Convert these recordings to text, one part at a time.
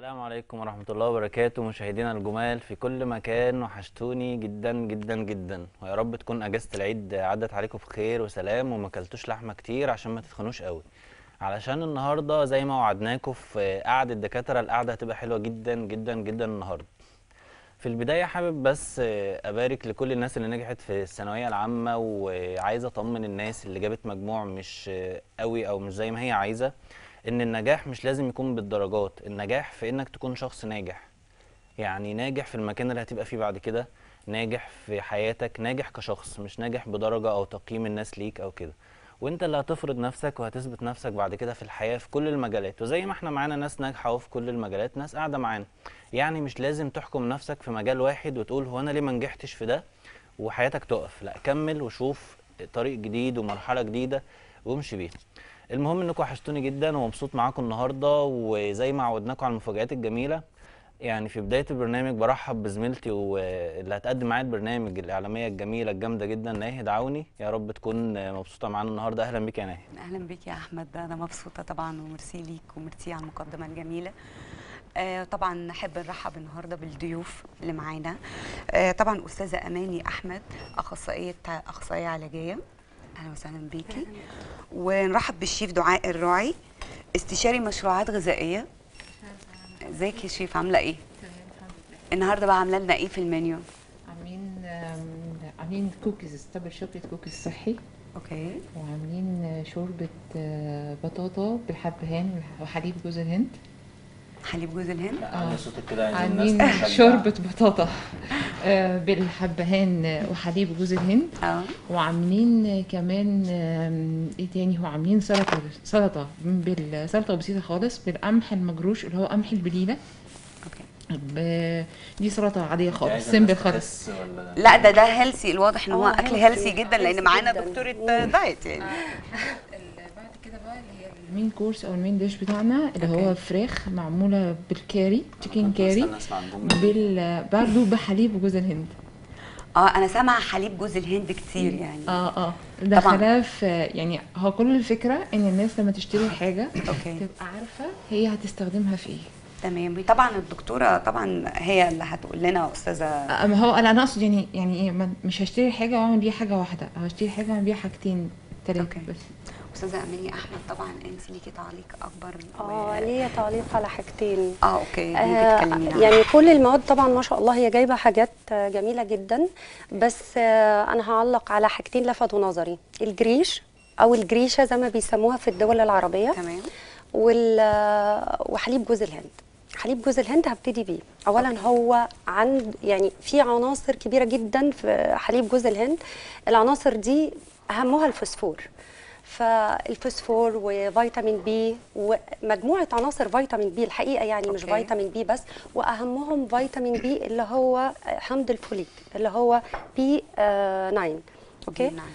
السلام عليكم ورحمة الله وبركاته مشاهدينا الجمال في كل مكان وحشتوني جدا جدا جدا ويا رب تكون أجازة العيد عدت عليكم بخير وسلام وما كلتوش لحمة كتير عشان ما تتخنوش قوي علشان النهاردة زي ما وعدناكم في قعدة دكاترة القعدة هتبقى حلوة جدا جدا جدا النهاردة في البداية حابب بس أبارك لكل الناس اللي نجحت في الثانوية العامة وعايز أطمن الناس اللي جابت مجموع مش قوي أو مش زي ما هي عايزة ان النجاح مش لازم يكون بالدرجات النجاح في انك تكون شخص ناجح يعني ناجح في المكان اللي هتبقى فيه بعد كده ناجح في حياتك ناجح كشخص مش ناجح بدرجة او تقييم الناس ليك او كده وانت اللي هتفرض نفسك وهتثبت نفسك بعد كده في الحياة في كل المجالات وزي ما احنا معانا ناس ناجحة اهو في كل المجالات ناس قاعدة معانا يعني مش لازم تحكم نفسك في مجال واحد وتقول هو انا ليه ما نجحتش في ده وحياتك تقف لا كمل وشوف طريق جديد ومرحلة جديدة وامشي بيها المهم انكم وحشتوني جدا ومبسوط معاكم النهارده وزي ما عودناكم على المفاجآت الجميله يعني في بدايه البرنامج برحب بزميلتي واللي هتقدم معايا البرنامج الاعلاميه الجميله الجامده جدا ناهد عوني يا رب تكون مبسوطه معانا النهارده اهلا بيك يا ناهد اهلا بك يا احمد انا مبسوطه طبعا وميرسي ليك وميرسي على المقدمه الجميله آه طبعا نحب نرحب النهارده بالضيوف اللي معانا آه طبعا استاذه اماني احمد اخصائيه اخصائيه علاجيه اهلا وسهلا بيكي ونرحب بالشيف دعاء الراعي استشاري مشروعات غذائيه ازيك يا شيف عامله ايه النهارده بقى عامله لنا ايه في المنيو عاملين عاملين كوكيز دبل شوكليت كوكيز صحي اوكي وعاملين شوربه بطاطا بالحبهان وحليب جوز الهند حليب جوز الهند علي صوتك كده عايزين عاملين الناس تشجع. شوربه بطاطا آه، بالحبهان وحليب جوز الهند اه وعاملين كمان آم، ايه تاني هو عاملين سلطه سلطه بالسلطه بسيطه خالص بالقمح المجروش اللي هو قمح البليله اوكي ب- دي سلطه عاديه عايزة خالص الناس سيمبل خالص تخس ولا لا ده ده هيلسي الواضح ان هو آه، اكل healthy. هيلسي جدا لان healthy معانا جداً. دكتوره دايت يعني بعد كده بقى اللي هي المين كورس او المين ديش بتاعنا اللي هو أوكي. فراخ معموله بالكاري تشيكن كنت كاري بستنى اسمع الجملة دي. بال برضه بحليب وجوز الهند اه انا سامعه حليب جوز الهند كتير يعني اه اه ده طبعاً. خلاف يعني هو كل الفكره ان الناس لما تشتري حاجه اوكي تبقى عارفه هي هتستخدمها في ايه تمام طبعا الدكتوره طبعا هي اللي هتقول لنا استاذه آه، ما هو انا انا اقصد يعني يعني ايه ما- مش هشتري حاجه واعمل بيها حاجه واحده هشتري حاجه واعمل بيها حاجتين ثلاثه أوكي. بس استاذه اماني احمد طبعا انت ليكي تعليق اكبر اه ليا تعليق على حاجتين اه اوكي ممكن آه تكلمينا عنها. يعني كل المواد طبعا ما شاء الله هي جايبه حاجات آه، جميله جدا بس آه انا هعلق على حاجتين لفتوا نظري الجريش او الجريشه زي ما بيسموها في الدول العربيه تمام وال آه، وحليب جوز الهند حليب جوز الهند هبتدي بيه اولا هو عند يعني في عناصر كبيره جدا في حليب جوز الهند العناصر دي اهمها الفوسفور فالفوسفور وفيتامين بي ومجموعه عناصر فيتامين بي الحقيقه يعني مش أوكي. فيتامين بي بس واهمهم فيتامين بي اللي هو حمض الفوليك اللي هو بي 9 اوكي نعم.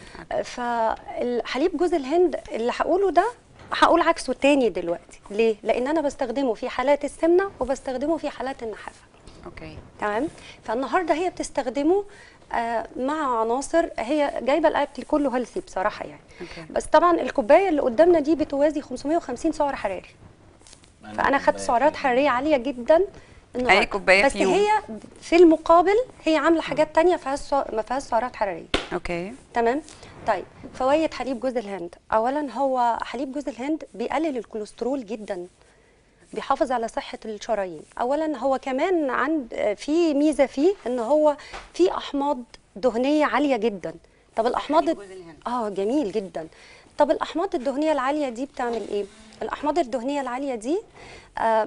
فالحليب جوز الهند اللي هقوله ده هقول عكسه تاني دلوقتي ليه لان انا بستخدمه في حالات السمنه وبستخدمه في حالات النحافه اوكي تمام فالنهارده هي بتستخدمه آه مع عناصر هي جايبه الاكل كله هيلثي بصراحه يعني اوكي بس طبعا الكوبايه اللي قدامنا دي بتوازي 550 سعر حراري فانا خدت كوباية سعرات فيها. حراريه عاليه جدا النهارده كوباية بس فيهم. هي في المقابل هي عامله حاجات تانية فيها السع- ما فيهاش سعرات حراريه اوكي تمام طيب فوائد حليب جوز الهند اولا هو حليب جوز الهند بيقلل الكوليسترول جدا بيحافظ على صحة الشرايين اولا هو كمان عند في ميزة فيه ان هو فيه احماض دهنية عالية جدا طب الاحماض حليب جوز الهند. اه جميل جدا طب الاحماض الدهنية العالية دي بتعمل ايه الاحماض الدهنية العالية دي آه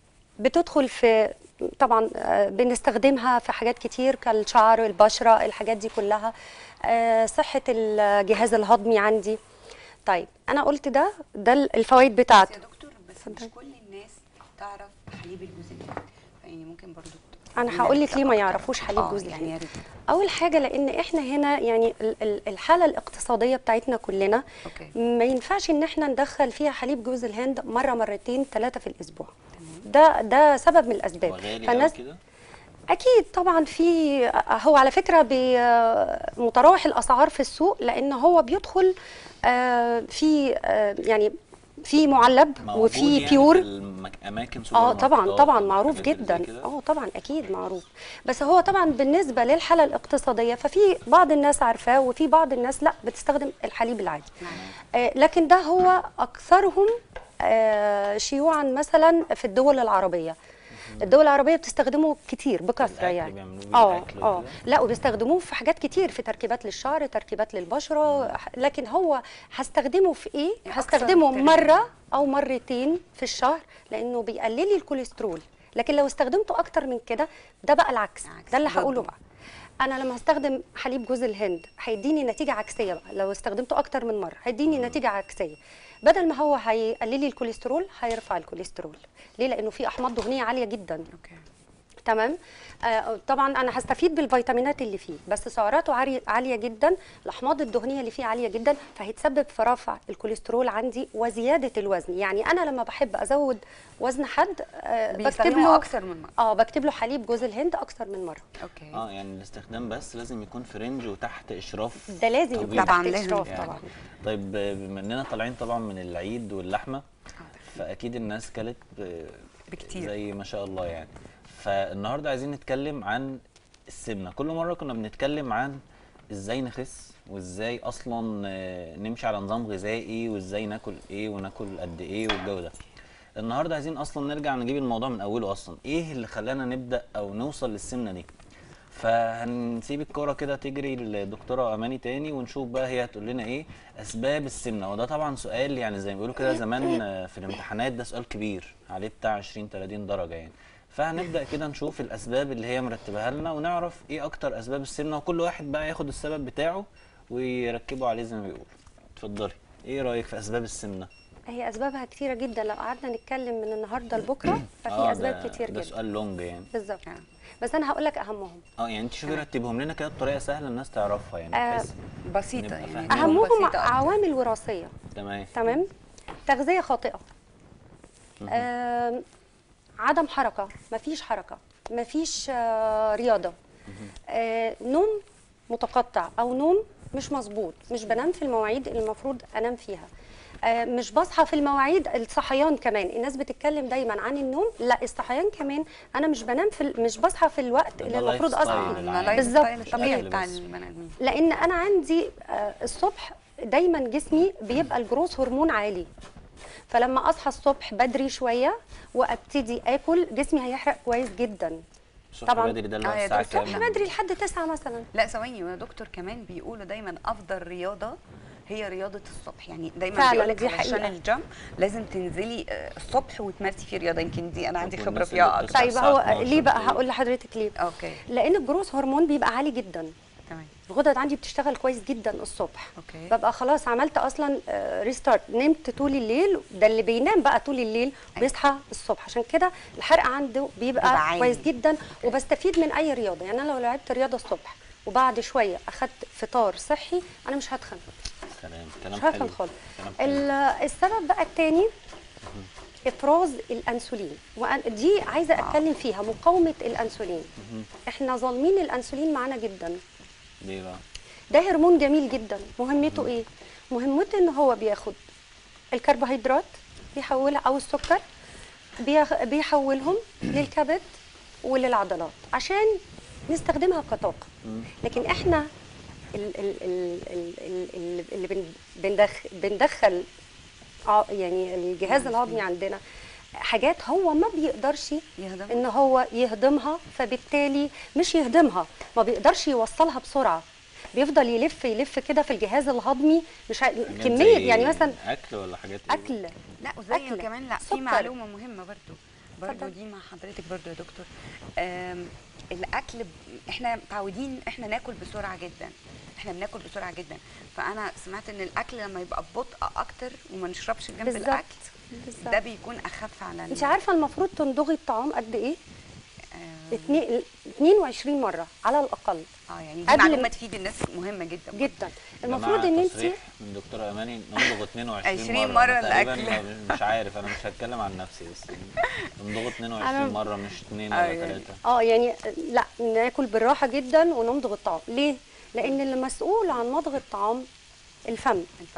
بتدخل في طبعا آه، بنستخدمها في حاجات كتير كالشعر البشرة الحاجات دي كلها آه، صحة الجهاز الهضمي عندي طيب أنا قلت ده ده الفوائد بس بتاعته يا دكتور بس مش كل الناس تعرف حليب الجوز الهند يعني ممكن برضو أنا هقول لك ليه ما يعرفوش حليب آه، جوز يعني الهند يا ريت أول حاجة لأن إحنا هنا يعني ال- ال- الحالة الاقتصادية بتاعتنا كلنا اوكي ما ينفعش إن إحنا ندخل فيها حليب جوز الهند مرة مرتين ثلاثة في الأسبوع ده ده سبب من الأسباب هو غالي فالناس أوي كده اكيد طبعا في هو على فكره متراوح الاسعار في السوق لان هو بيدخل آه، في آه، يعني في معلب موجود وفي يعني بيور في المك- اماكن سوبر اه طبعا ماركتات طبعا معروف والحاجات اللي زي جدا كده؟ اه طبعا اكيد معروف بس هو طبعا بالنسبه للحاله الاقتصاديه ففي بعض الناس عارفاه وفي بعض الناس لا بتستخدم الحليب العادي آه لكن ده هو اكثرهم آه شيوعا مثلا في الدول العربيه الدول العربيه بتستخدمه كتير بكثره الأكل يعني بيعملوه اه بالأكل اه وكده؟ لا وبيستخدموه في حاجات كتير في تركيبات للشعر تركيبات للبشره لكن هو هستخدمه في ايه أكثر هستخدمه تركيب. مره او مرتين في الشهر لانه بيقلل لي الكوليسترول لكن لو استخدمته اكتر من كده ده بقى العكس عكس، ده اللي ضده. هقوله بقى انا لما هستخدم حليب جوز الهند هيديني نتيجه عكسيه بقى لو استخدمته اكتر من مره هيديني نتيجه عكسيه بدل ما هو هيقلل لي الكوليسترول هيرفع الكوليسترول ليه لانه فيه احماض دهنيه عاليه جدا اوكي تمام آه طبعا انا هستفيد بالفيتامينات اللي فيه بس سعراته عالية- عاليه جدا الاحماض الدهنيه اللي فيه عاليه جدا فهيتسبب في رفع الكوليسترول عندي وزياده الوزن يعني انا لما بحب ازود وزن حد آه بكتب بيستخدموا له اكثر من مره اه بكتب له حليب جوز الهند اكثر من مره اوكي اه يعني الاستخدام بس لازم يكون في رينج وتحت اشراف ده لازم يكون طبيب. طبعاً تحت لازم اشراف يعني. طبعا طيب آه، بما اننا طالعين طبعا من العيد واللحمه فاكيد الناس كلت آه، بكتير. زي ما شاء الله يعني فالنهارده عايزين نتكلم عن السمنه كل مره كنا بنتكلم عن ازاي نخس وازاي اصلا آه، نمشي على نظام غذائي وازاي ناكل ايه وناكل قد ايه والجو ده النهارده عايزين اصلا نرجع نجيب الموضوع من اوله اصلا ايه اللي خلانا نبدا او نوصل للسمنه دي فهنسيب الكوره كده تجري للدكتوره اماني تاني ونشوف بقى هي هتقول لنا ايه اسباب السمنه وده طبعا سؤال يعني زي ما بيقولوا كده زمان آه، في الامتحانات ده سؤال كبير عليه بتاع 20 30 درجه يعني فهنبدا كده نشوف الاسباب اللي هي مرتبها لنا ونعرف ايه اكتر اسباب السمنه وكل واحد بقى ياخد السبب بتاعه ويركبه عليه زي ما بيقول اتفضلي ايه رايك في اسباب السمنه هي اسبابها كتيره جدا لو قعدنا نتكلم من النهارده لبكره ففي آه، اسباب ده- كتير ده جدا سؤال لونج يعني بالظبط آه. بس انا هقول لك اهمهم اه يعني انت شوفي رتبهم لنا كده بطريقه سهله الناس تعرفها يعني آه، بحيث بسيطه نبقى يعني فاهمين. تكون اهمهم بسيطة أكتر. عوامل وراثيه تمام تمام تغذيه خاطئه آم، عدم حركه مفيش حركه مفيش آه، رياضه آه، نوم متقطع او نوم مش مظبوط مش بنام في المواعيد اللي المفروض انام فيها آه، مش بصحى في المواعيد الصحيان كمان الناس بتتكلم دايما عن النوم لا الصحيان كمان انا مش بنام في ال- مش بصحى في الوقت ده اللي لايف المفروض ستايل اصحى العام. اللايف بالظبط. ستايل الطبيعي الأكل بتاع بس. البني ادمين لان انا عندي آه، الصبح دايما جسمي بيبقى الجروث هرمون عالي فلما اصحى الصبح بدري شويه وابتدي اكل جسمي هيحرق كويس جدا الصبح طبعاً. بدري ده اللي هو آه، يا الساعه دكتور، كام الصبح بدري لحد تسعة مثلا لا ثواني يا دكتور كمان بيقولوا دايما افضل رياضه هي رياضه الصبح يعني دايما فعلاً، بيقول لك دي علشان حقيقة. الجيم لازم تنزلي آه، الصبح وتمارسي فيه رياضه يمكن دي انا عندي طب خبره والناس فيها اللي اكتر بتصحى طيب الساعة هو 12 ليه بقى دي. هقول لحضرتك ليه اوكي لان الجروث هرمون بيبقى عالي جدا تمام الغدد عندي بتشتغل كويس جدا الصبح اوكي ببقى خلاص عملت اصلا ريستارت نمت طول الليل ده اللي بينام بقى طول الليل وبيصحى الصبح عشان كده الحرق عنده بيبقى بيبقى عالي. كويس جدا وبستفيد من اي رياضه يعني انا لو لعبت رياضه الصبح وبعد شويه اخدت فطار صحي انا مش هتخن كلام كلام مش حلو هتخن خالص كلام حلو. ال- السبب بقى الثاني افراز الانسولين ودي عايزه اتكلم فيها مقاومه الانسولين احنا ظالمين الانسولين معانا جدا ليه بقى ده هرمون جميل جدا مهمته ايه مهمته ان هو بياخد الكربوهيدرات بيحولها او السكر بيخ- بيحولهم للكبد وللعضلات عشان نستخدمها كطاقه لكن احنا ال- ال- ال- ال- ال- ال- اللي بن- بندخ- بندخل ع- يعني الجهاز الهضمي عندنا حاجات هو ما بيقدرش يهضم ان هو يهضمها فبالتالي مش يهضمها ما بيقدرش يوصلها بسرعه بيفضل يلف يلف كده في الجهاز الهضمي مش ع... حاجات كميه زي يعني مثلا اكل ولا حاجات ايه اكل لا وزي أكل، كمان لا في سكر. معلومه مهمه برضو برضو اتفضل. دي مع حضرتك برضو يا دكتور آم، الاكل ب- احنا متعودين احنا ناكل بسرعه جدا احنا بناكل بسرعه جدا فانا سمعت ان الاكل لما يبقى ببطء اكتر وما نشربش جنب بالظبط. الاكل بالظبط. ده بيكون اخف على انت عارفه المفروض تندغي الطعام قد ايه آه، اتنين- 22 مره على الاقل اه يعني دي قبل معلومه ما- تفيد الناس مهمه جدا جدا يا المفروض جماعة ان انت تصريح من دكتوره اماني نمضغ 22 20 مره, مرة أنا تقريباً الأكل. ما- مش عارف انا مش هتكلم عن نفسي بس نمضغ 22 أنا- مره مش 2 آه، ولا يعني. 3 اه يعني لا ناكل بالراحه جدا ونمضغ الطعام ليه لان اللي مسؤول عن مضغ الطعام الفم الفم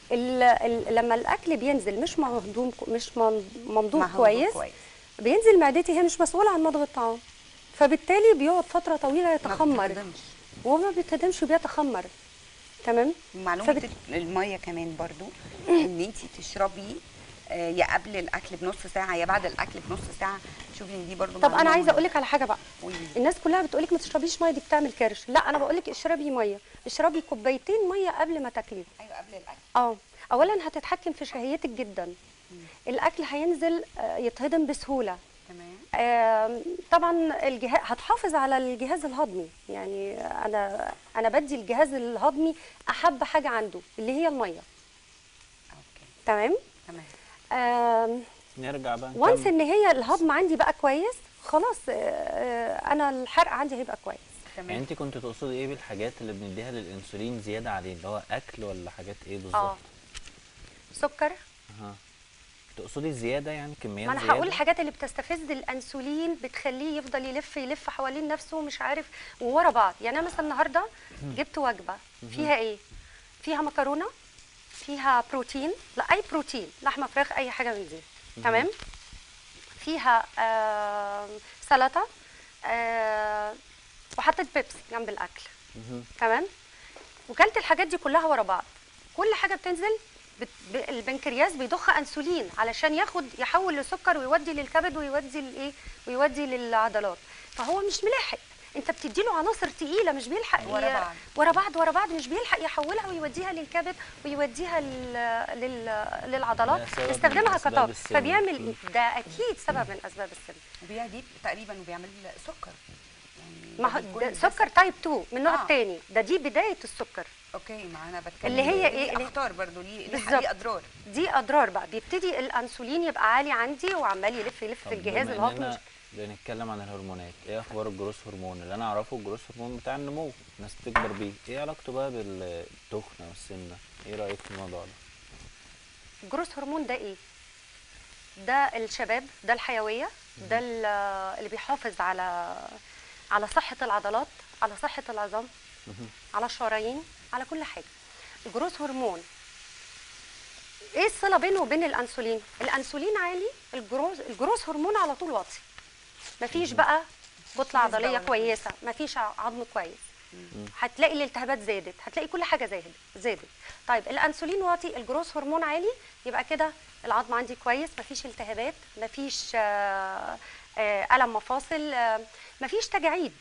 ال ال لما الاكل بينزل مش مهضوم مش من- ممضوغ مهضوم كويس كويس. بينزل معدتي هي مش مسؤوله عن مضغ الطعام فبالتالي بيقعد فتره طويله ما يتخمر بتهضمش. وما بيتهضمش وبيتخمر تمام معلومه فبت- الميه كمان برضو ان انت تشربي آه، يا قبل الاكل بنص ساعه يا بعد الاكل بنص ساعه شوفي ان دي برضو طب انا معلومة عايزه اقول مهمة. لك على حاجه بقى قولي لي. الناس كلها بتقول لك ما تشربيش ميه دي بتعمل كرش لا انا بقول لك اشربي ميه اشربي كوبايتين ميه قبل ما تاكلي ايوه قبل الاكل اه اولا هتتحكم في شهيتك جدا الاكل هينزل آه، يتهضم بسهوله تمام آم، طبعا الجهاز هتحافظ على الجهاز الهضمي يعني انا انا بدي الجهاز الهضمي احب حاجه عنده اللي هي الميه اوكي تمام تمام آم، نرجع بقى وانس نكمل. ان هي الهضم عندي بقى كويس خلاص آه، آه، انا الحرق عندي هيبقى كويس يعني تمام انت كنت تقصدي ايه بالحاجات اللي بنديها للانسولين زياده عليه اللي هو اكل ولا حاجات ايه بالظبط اه سكر اها تقصدي زياده يعني كميات ما انا زياده هقول الحاجات اللي بتستفز الانسولين بتخليه يفضل يلف يلف حوالين نفسه مش عارف وورا بعض يعني انا مثلا النهارده جبت وجبه فيها ايه فيها مكرونه فيها بروتين لا اي بروتين لحمه فراخ اي حاجه من دي تمام فيها آه سلطه آه وحطيت بيبسي جنب الاكل مهم. تمام وكلت الحاجات دي كلها ورا بعض كل حاجه بتنزل بت... ب... البنكرياس بيضخ انسولين علشان ياخد يحول لسكر ويودي للكبد ويودي لايه ويودي للعضلات فهو مش ملاحق انت بتديله عناصر تقيله مش بيلحق ورا ي- بعض. ورا بعض ورا بعض مش بيلحق يحولها ويوديها للكبد ويوديها لل... لل... للعضلات ده سبب من يستخدمها أسباب كطاقه السمنة. فبيعمل مم. ايه ده اكيد سبب من اسباب السمنه وبيها دي تقريبا وبيعمل سكر يعني ما هو بيكون ده بس- سكر تايب 2 من النوع آه. الثاني ده دي بدايه السكر اوكي ما انا بتكلم اللي هي ليه إيه؟ اللي- اخطار برضو ليه ليه بالظبط. ليه اضرار دي اضرار بقى بيبتدي الانسولين يبقى عالي عندي وعمال يلف يلف طب في الجهاز بما الهضمي إننا بنتكلم عن الهرمونات ايه اخبار الجروس هرمون اللي انا اعرفه الجروس هرمون بتاع النمو الناس بتكبر بيه ايه علاقته بقى بالتخنه والسمنه ايه رايك في الموضوع ده الجروس هرمون ده ايه ده الشباب ده الحيويه ده ال- اللي بيحافظ على على صحه العضلات على صحه العظام على الشرايين على كل حاجه الجروس هرمون ايه الصله بينه وبين الانسولين الانسولين عالي الجروس الجروس هرمون على طول واطي مفيش بقى كتله نسبة عضليه ولا كويسه مفيش ع- عظم كويس هتلاقي الالتهابات زادت هتلاقي كل حاجه زادت زادت طيب الانسولين واطي الجروس هرمون عالي يبقى كده العظم عندي كويس مفيش التهابات مفيش آه، آه، الم مفاصل آه، مفيش تجاعيد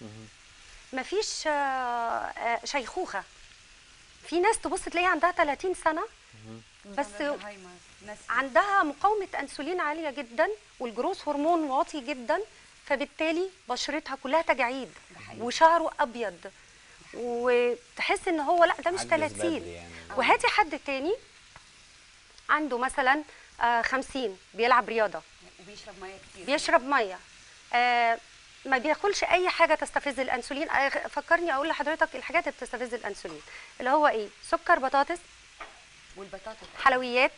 مفيش آه، آه، شيخوخه في ناس تبص تلاقيها عندها 30 سنه بس الزهايمر، ناس عندها مقاومه انسولين عاليه جدا والجروس هرمون واطي جدا فبالتالي بشرتها كلها تجاعيد ده حقيقي. وشعره ابيض وتحس ان هو لا ده مش عجز 30 بدري يعني. وهاتي حد تاني عنده مثلا آه، 50 بيلعب رياضه وبيشرب ميه كتير بيشرب ميه آه، ما بياكلش اي حاجه تستفز الانسولين آه، فكرني اقول لحضرتك الحاجات اللي بتستفز الانسولين اللي هو ايه سكر بطاطس والبطاطا حلويات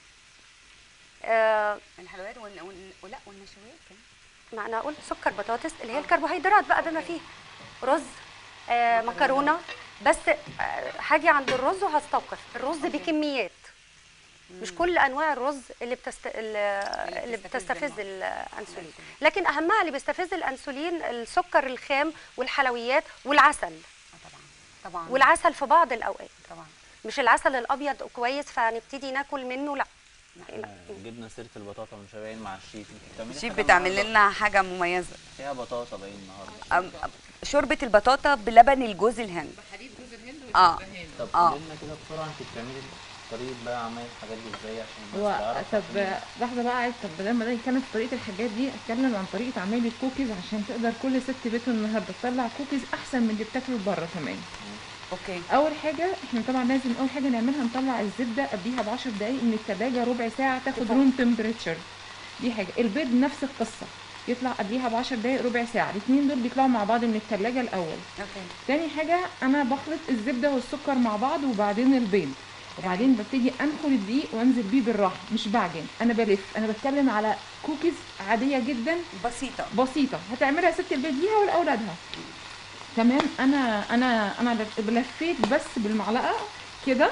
آه، الحلويات وال... وال... ولا والنشويات كمان ما انا اقول سكر بطاطس اللي هي الكربوهيدرات بقى بما فيه رز آه مكرونه بس آه هاجي عند الرز وهستوقف الرز بكميات مش كل انواع الرز اللي بتست... اللي اللي بتستفز بتستفز المعدة. الانسولين لكن اهمها اللي بيستفز الانسولين السكر الخام والحلويات والعسل اه طبعا طبعا والعسل في بعض الاوقات طبعا مش العسل الابيض كويس فنبتدي ناكل منه لا لا. آه، جبنا سيره البطاطا من شويه مع الشيف انت بتعملي الشيف حاجة بتعمل النهاردة لنا حاجه مميزه فيها بطاطا باين النهارده أم- أم- شوربه البطاطا بلبن الجوز الهند حليب جوز الهند اه والهند طب آه. قولي لنا كده بسرعه انت بتعملي طريقه بقى عمل الحاجات دي ازاي عشان الناس هو تعرف طب عشان- لحظه بقى عايز طب بدل ما ده يتكلم في طريقه الحاجات دي اتكلم عن طريقه عمل الكوكيز عشان تقدر كل ست بيت النهارده تطلع كوكيز احسن من اللي بتاكله بره كمان اوكي اول حاجه احنا طبعا لازم اول حاجه نعملها نطلع الزبده قبليها ب 10 دقائق من التلاجة ربع ساعه تاخد روم تمبريتشر دي حاجه البيض نفس القصه يطلع قبليها ب 10 دقائق ربع ساعه الاثنين دول بيطلعوا مع بعض من التلاجة الاول اوكي تاني حاجة أنا بخلط الزبدة والسكر مع بعض وبعدين البيض وبعدين ببتدي انخل الدقيق وانزل بيه بالراحه مش بعجن انا بلف انا بتكلم على كوكيز عاديه جدا بسيطه بسيطه هتعملها ست البيت ليها ولاولادها تمام انا انا انا لف- لفيت بس بالمعلقه كده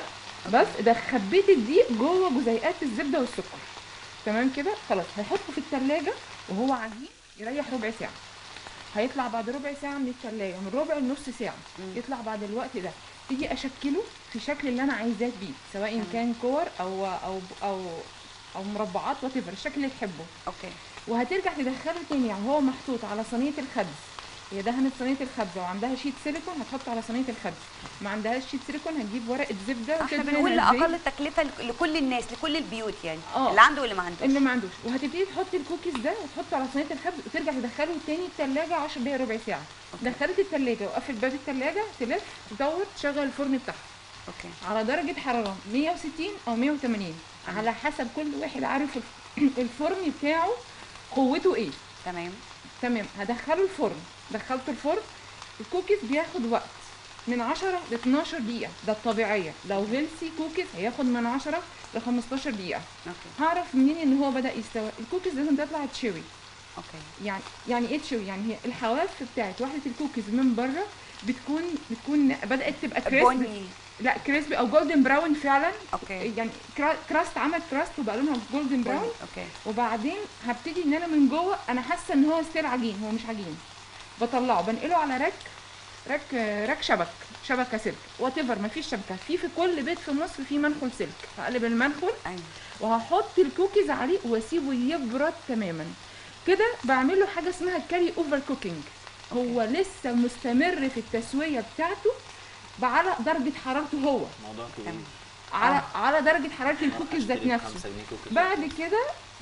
بس ده خبيت الدقيق جوه جزيئات الزبده والسكر تمام كده خلاص هحطه في التلاجة وهو عجين يريح ربع ساعه هيطلع بعد ربع ساعه من التلاجة من ربع لنص ساعه يطلع بعد الوقت ده تيجي اشكله في الشكل اللي انا عايزاه بيه سواء كان كور او او او او مربعات وات الشكل اللي تحبه اوكي وهترجع تدخله تاني يعني هو محطوط على صينيه الخبز هي دهنت صينيه الخبز وعندها شيت سيليكون هتحطه على صينيه الخبز ما عندهاش شيت سيليكون هتجيب ورقه زبده احنا وتدهن بنقول الزيت. لاقل تكلفه لك- لكل الناس لكل البيوت يعني آه. اللي عنده واللي ما عندوش اللي ما عندوش وهتبتدي تحطي الكوكيز ده وتحطه على صينيه الخبز وترجع تدخله تاني التلاجة 10 دقايق ربع ساعه دخلت التلاجة وقفل باب التلاجة تلف تدور تشغل الفرن بتاعها اوكي على درجة حرارة 160 أو 180 على حسب كل واحد عارف الف- الفرن بتاعه قوته ايه تمام تمام هدخله الفرن دخلته الفرن الكوكيز بياخد وقت من 10 ل 12 دقيقة ده الطبيعية لو هيلسي كوكيز هياخد من 10 ل 15 دقيقة اوكي هعرف منين ان هو بدأ يستوي الكوكيز لازم تطلع تشوي اوكي يعني يعني ايه تشوي يعني هي الحواف بتاعت وحدة الكوكيز من بره بتكون بتكون بدأت تبقى كريسبي بني لا كريسبي او جولدن براون فعلا اوكي يعني كرا- كراست عمل كراست وبقى لونها جولدن براون اوكي وبعدين هبتدي ان انا من جوه انا حاسه ان هو ستيل عجين هو مش عجين بطلعه بنقله على رك رك رك شبك شبكه سلك وات ايفر مفيش شبكه في في كل بيت في مصر في منخل سلك هقلب المنخل ايوه وهحط الكوكيز عليه واسيبه يبرد تماما كده بعمل له حاجه اسمها كاري اوفر كوكينج هو لسه مستمر في التسويه بتاعته على درجه حرارته هو موضوع كبير تمام. على على درجه حراره الكوكيز ذات أشتري نفسه بخمسة جنيه كوكيز. بعد كده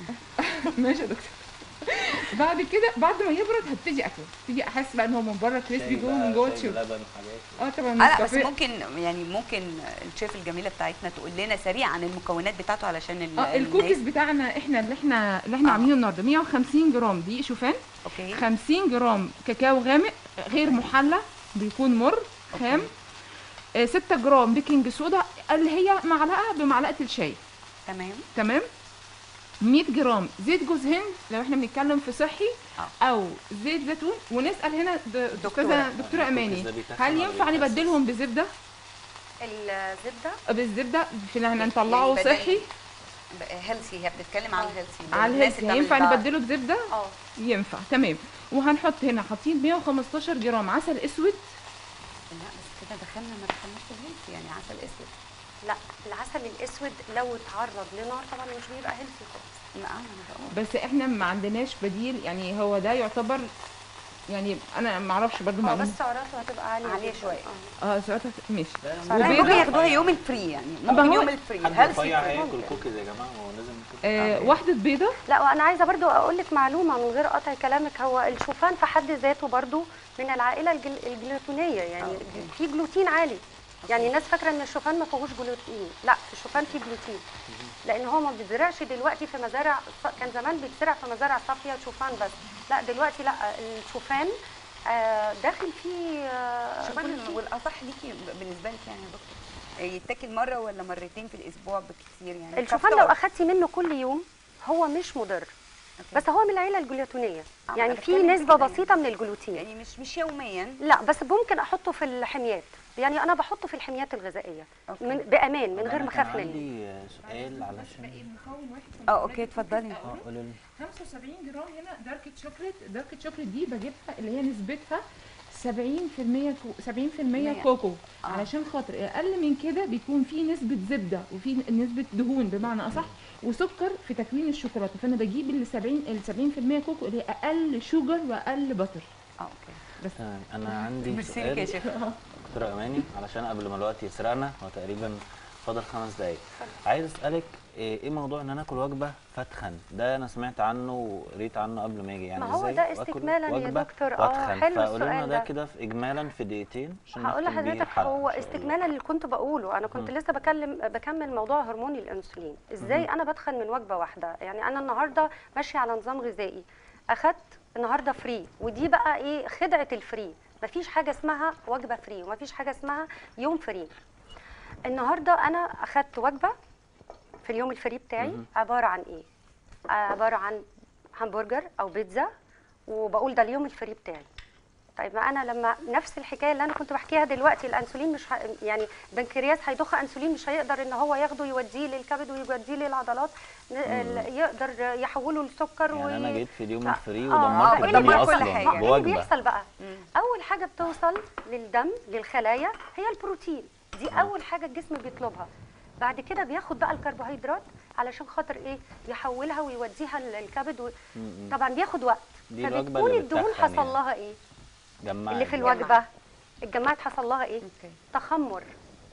ماشي يا دكتور بعد كده بعد ما يبرد هبتدي اكله تيجي احس بقى ان هو من بره كريسبي شاي جوه بقى، من جوه شاي تشوي بلبن وحاجات اه طبعا آه لا بس نسكافيه. ممكن يعني ممكن الشيف الجميله بتاعتنا تقول لنا سريعا المكونات بتاعته علشان ال- اه الكوكيز الناس. بتاعنا احنا اللي احنا اللي احنا آه. عاملينه النهارده 150 جرام دقيق شوفان اوكي 50 جرام كاكاو غامق غير محلى بيكون مر خام آه 6 جرام بيكنج صودا اللي هي معلقه بمعلقه الشاي تمام تمام 100 جرام زيت جوز هند لو احنا بنتكلم في صحي آه. او زيت زيتون ونسال هنا د- دكتورة. دكتوره دكتوره اماني الكوكيز ده بيتخن هل ولا ينفع بيتأسس؟ نبدلهم بزبده الزبده بالزبده في ان احنا يعني نطلعه بدل- صحي هيلثي هي بتتكلم عن آه. الهيلثي على الهيلثي ينفع نبدله بزبده اه ينفع تمام وهنحط هنا حاطين 115 جرام عسل اسود لا بس كده دخلنا ما دخلناش في الهيلثي يعني عسل اسود لا العسل الاسود لو اتعرض لنار طبعا مش بيبقى هيلثي خالص لا انا بقول بس احنا ما عندناش بديل يعني هو ده يعتبر يعني انا ما اعرفش برضه اه معلومه بس سعراته هتبقى عاليه عالية جدا. شوية. آه. اه ساعتها ماشي يعني وبيضة. ممكن ياخدوها يوم الفري يعني ما ممكن هو- يوم الفري حد هيلثي رفيع فري هياكل ممكن. كوكيز يا جماعه هو لازم كده آه واحده بيضه لا وانا عايزه برضو اقول لك معلومه من غير قطع كلامك هو الشوفان في حد ذاته برضو من العائله الجل... الجلوتينيه يعني أوكي. في جلوتين عالي يعني الناس فاكره ان الشوفان ما فيهوش جلوتين لا الشوفان فيه جلوتين لان هو ما بيتزرعش دلوقتي في مزارع كان زمان بيتزرع في مزارع صافيه شوفان بس لا دلوقتي لا الشوفان آه، داخل فيه آه، شوفان جلوتين. والاصح ليكي بالنسبه لك يعني يا دكتور يتاكل مره ولا مرتين في الاسبوع بالكثير يعني الشوفان لو كفطار. اخدتي منه كل يوم هو مش مضر أوكي. بس هو من العيله الجلوتينيه آه، يعني أنا في بتكلم في نسبه كده بسيطه من الجلوتين يعني مش مش يوميا لا بس ممكن احطه في الحميات يعني انا بحطه في الحميات الغذائيه أوكي. من بامان من غير أنا ما كان اخاف منه عندي آه، سؤال علشان مكون واحد اه اوكي اتفضلي اه قولوا لي 75 جرام هنا دارك شوكليت دارك شوكليت دي بجيبها اللي هي نسبتها 70% كو 70% كوكو آه. علشان خاطر اقل من كده بيكون في نسبه زبده وفي نسبه دهون بمعنى اصح وسكر في تكوين الشوكولاته فانا بجيب ال 70 ال 70% كوكو اللي هي اقل شوجر واقل بتر اه اوكي تمام انا عندي ميرسي لك يا سؤال شيخ دكتوره اماني علشان قبل ما الوقت يسرقنا هو تقريبا فاضل خمس دقايق عايز اسالك ايه إيه موضوع ان انا اكل وجبه فتخن ده انا سمعت عنه وقريت عنه قبل ما اجي يعني ما هو ازاي ده آكل استكمالا يا وجبة دكتور. آه، وأتخن؟ حلو فقولي لنا السؤال ده ده. كده في اجمالا في دقيقتين عشان هقول نختم بيه لحضرتك الحلقة هو إن شاء الله. استكمالا اللي كنت بقوله انا كنت لسه بكلم بكمل موضوع هرمون الانسولين ازاي انا بتخن من وجبه واحده يعني انا النهارده ماشيه على نظام غذائي اخدت النهارده فري ودي بقى ايه خدعه الفري مفيش حاجه اسمها وجبه فري ومفيش حاجه اسمها يوم فري النهارده انا اخدت وجبه في اليوم الفري بتاعي عباره عن ايه عباره عن همبرجر او بيتزا وبقول ده اليوم الفري بتاعي طيب ما انا لما نفس الحكايه اللي انا كنت بحكيها دلوقتي الانسولين مش ه... يعني البنكرياس هيضخ انسولين مش هيقدر ان هو ياخده يوديه للكبد ويوديه للعضلات ن- ال- يقدر يحوله لسكر يعني انا جيت في اليوم ف- الفري آه، ودمرت آه، الدنيا دمرت كل اصلا حاجة. ايه اللي بوجبه بيحصل بقى مم. اول حاجه بتوصل للدم للخلايا هي البروتين دي اول حاجه الجسم بيطلبها بعد كده بياخد بقى الكربوهيدرات علشان خاطر ايه يحولها ويوديها للكبد و... م-م. طبعا بياخد وقت دي الوجبة فبتكون اللي الدهون بتتخن حصل يعني. لها ايه جمعت اللي في بقى. الوجبه اتجمعت حصل لها ايه اوكي تخمر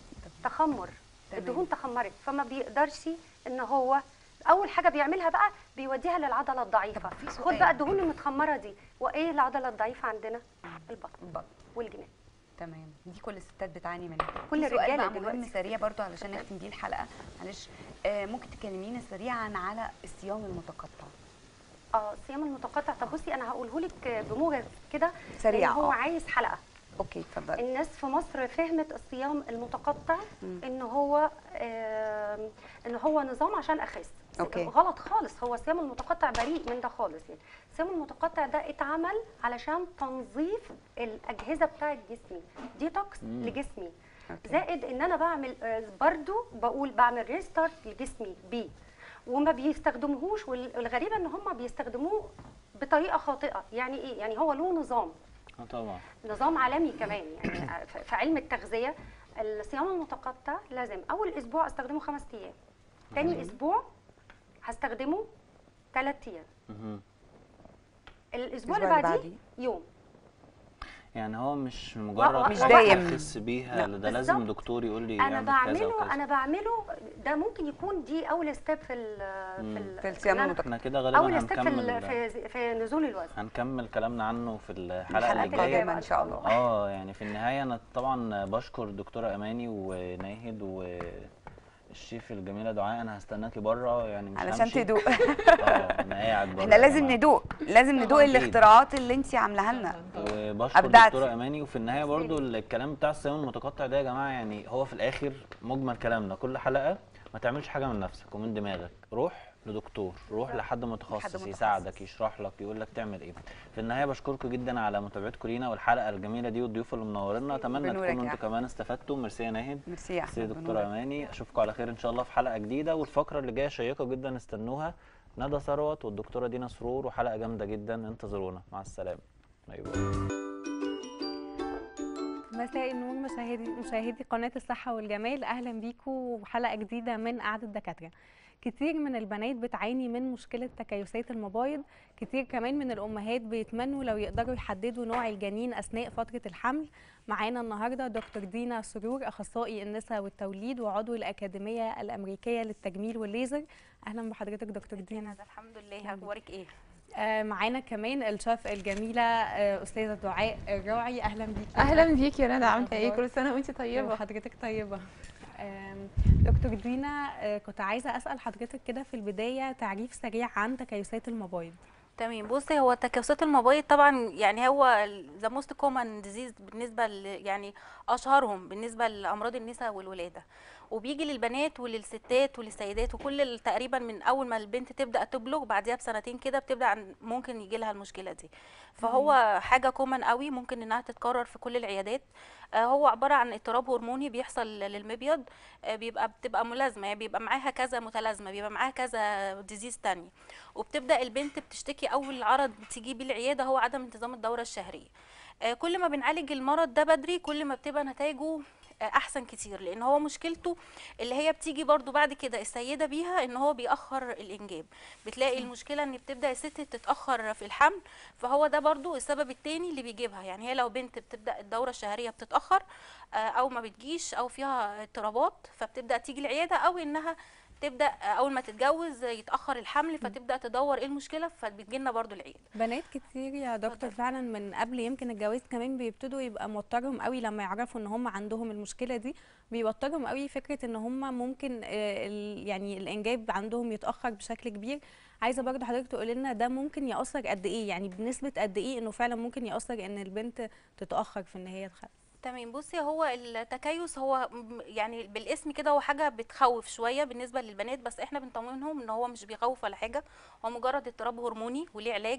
تخمر تمام. الدهون تخمرت فما بيقدرش ان هو اول حاجه بيعملها بقى بيوديها للعضله الضعيفه طب في خد سؤال. بقى الدهون المتخمره دي وايه العضله الضعيفه عندنا البطن البطن والجنان تمام دي كل الستات بتعاني منها كل في سؤال الرجالة بقى مهم دلوقتي. سريع برضو علشان نختم بيه الحلقه معلش آه ممكن تكلمينا سريعا على الصيام المتقطع اه الصيام المتقطع طب بصي انا هقوله لك بموجز كده سريع، لأن هو آه. عايز حلقه اوكي اتفضلي الناس في مصر فهمت الصيام المتقطع مم. ان هو آم، ان هو نظام عشان اخس أوكي. غلط خالص هو الصيام المتقطع بريء من ده خالص يعني الصيام المتقطع ده اتعمل علشان تنظيف الاجهزه بتاعه جسمي ديتوكس مم. لجسمي أوكي. زائد ان انا بعمل آه، برضو بقول بعمل ريستارت لجسمي بيه وما بيستخدموهوش والغريبه ان هم بيستخدموه بطريقه خاطئه يعني ايه يعني هو له نظام اه طبعا نظام عالمي كمان يعني ف- في علم التغذيه الصيام المتقطع لازم اول اسبوع استخدمه خمس ايام تاني اسبوع هستخدمه ثلاث ايام مهم. الاسبوع اللي الأسبوع اللي بعديه بعديه. يوم يعني هو مش مجرد مش حاجة دايم. اخس بيها لا، لا ده لازم بالظبط. دكتور يقول لي انا اعمل كذا بعمله وكذا. انا بعمله ده ممكن يكون دي اول ستيب في ال في مم. ال في الصيام إن أنا- المتقطع. احنا كده غالبا اول ستيب في, ال- هنكمل في في نزول الوزن هنكمل كلامنا عنه في الحلقه الحلقه اللي الجاية جايه القادمه ان شاء الله اه يعني في النهايه انا طبعا بشكر الدكتوره اماني وناهد والشيف الجميله دعاء انا هستناكي بره يعني مش علشان همشي. تدوق اه انا قاعد بره احنا يا لازم جماعة. ندوق لازم ندوق أكيد. الاختراعات اللي انت عاملاها لنا وبشكر أبدعتي. الدكتوره اماني وفي النهايه برضو الكلام بتاع الصيام المتقطع ده يا جماعه يعني هو في الاخر مجمل كلامنا كل حلقه ما تعملش حاجه من نفسك ومن دماغك روح لدكتور روح لحد متخصص متخصص. يساعدك يشرح لك يقول لك تعمل ايه في النهايه بشكركم جدا على متابعتكم لينا والحلقه الجميله دي والضيوف اللي منورنا اتمنى بنورك تكونوا يا انتوا كمان استفدتوا ميرسي يا ناهد ميرسي يا ميرسي يا احمد دكتوره بنورك. اماني اشوفكم على خير ان شاء الله في حلقه جديده والفقره اللي جايه شيقه جدا استنوها ندى ثروت والدكتوره دينا سرور وحلقه جامده جدا انتظرونا مع السلامه باي باي مساء النور مشاهدي مشاهدي قناة الصحة والجمال أهلا بيكم وحلقة جديدة من قعدة دكاترة كتير من البنات بتعاني من مشكلة تكيسات المبايض كتير كمان من الأمهات بيتمنوا لو يقدروا يحددوا نوع الجنين أثناء فترة الحمل معانا النهاردة دكتور دينا سرور أخصائي النساء والتوليد وعضو الأكاديمية الأمريكية للتجميل والليزر أهلا بحضرتك دكتور دينا الحمد لله اخبارك ايه آه معانا كمان الشيف الجميلة آه أستاذة دعاء الراعي أهلا بيكي اهلا بيكي يا ندى عامله ايه أخبارك؟ كل سنه وانت طيبه حضرتك طيبة آم، دكتور دينا آه، كنت عايزة أسأل حضرتك كده في البداية تعريف سريع عن تكيسات المبايض تمام بصي هو تكيسات المبايض طبعا يعني هو ذا موست كومن ديزيز بالنسبه ل يعني اشهرهم بالنسبه لامراض النساء والولاده وبيجي للبنات وللستات وللسيدات وكل ال- تقريبا من اول ما البنت تبدا تبلغ بعديها بسنتين كده بتبدا عن- ممكن يجي لها المشكله دي فهو حاجه كومن قوي ممكن انها تتكرر في كل العيادات آه، هو عباره عن اضطراب هرموني بيحصل للمبيض آه، بيبقى بتبقى ملازمه يعني بيبقى معاها كذا متلازمه بيبقى معاها كذا ديزيز تانية وبتبدا البنت بتشتكي اول عرض بتيجي بيه العياده هو عدم انتظام الدوره الشهريه آه، كل ما بنعالج المرض ده بدري كل ما بتبقى نتائجه آه، احسن كتير لان هو مشكلته اللي هي بتيجي برضو بعد كده السيده بيها ان هو بيأخر الانجاب بتلاقي المشكله ان بتبدا الست تتاخر في الحمل فهو ده برضو السبب التاني اللي بيجيبها يعني هي لو بنت بتبدا الدوره الشهريه بتتاخر آه، او ما بتجيش او فيها اضطرابات فبتبدا تيجي العياده او انها تبدا آه، اول ما تتجوز يتاخر الحمل فتبدا تدور ايه المشكله فبتجيلنا برضو العياده بنات كتير يا دكتور اتفضل. فعلا من قبل يمكن الجواز كمان بيبتدوا يبقى موترهم قوي لما يعرفوا ان هم عندهم المشكله دي بيوترهم قوي فكره ان هم ممكن آه، ال- يعني الانجاب عندهم يتاخر بشكل كبير عايزه برضه حضرتك تقولي لنا ده ممكن ياثر قد ايه يعني بنسبه قد ايه انه فعلا ممكن ياثر ان البنت تتاخر في ان هي تخلف تمام بصي هو التكيس هو م- يعني بالاسم كده هو حاجه بتخوف شويه بالنسبه للبنات بس احنا بنطمنهم ان هو مش بيخوف ولا حاجه هو مجرد اضطراب هرموني وليه علاج